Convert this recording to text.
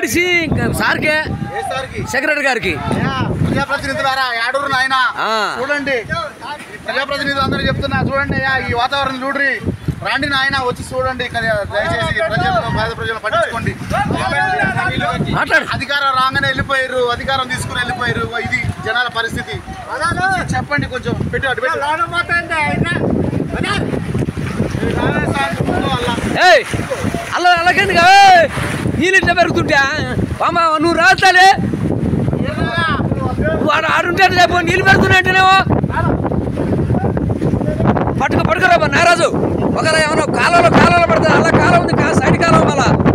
మనిషి ఇంకా సార్కే ఏ సార్కి సెక్రటరీ గారికి అయ్యా, ప్రజాప్రతినిధులారా ఏడూరు నాయన ఆ. చూడండి ప్రజాప్రతినిధులు అందరూ చెప్తున్నా చూడండి అయ్యా ఈ వాతావరణం చూడ్రి రాండి నాయన వచ్చి చూడండి ఇక్కడ దయచేసి ప్రజలను పేద ప్రజలను పట్టించుకోండి మాట్లాడు అధికారం రాగానే వెళ్ళిపోయారు అధికారం తీసుకుని వెళ్ళిపోయారు ఇది జనాల పరిస్థితి చెప్పండి కొంచెం పెట్టు అటు పెట్టు రాలే సార్, ముందు అలా. ఏయ్ అల్ల అలాగేందుగా నీళ్ళు ఇట్లా పెరుగుతుంటా మామ నువ్వు రాస్తాలే వాడు ఆడుంటే రేపు నీళ్ళు పెడుతున్నట్టేనేమో పట్టుక పట్టుకురా నారాజు ఒకవేళ ఏమన్నా కాలంలో కాలంలో పడుతుంది అలా కాలం ఉంది కా- సైడ్ కాలం మళ్ళా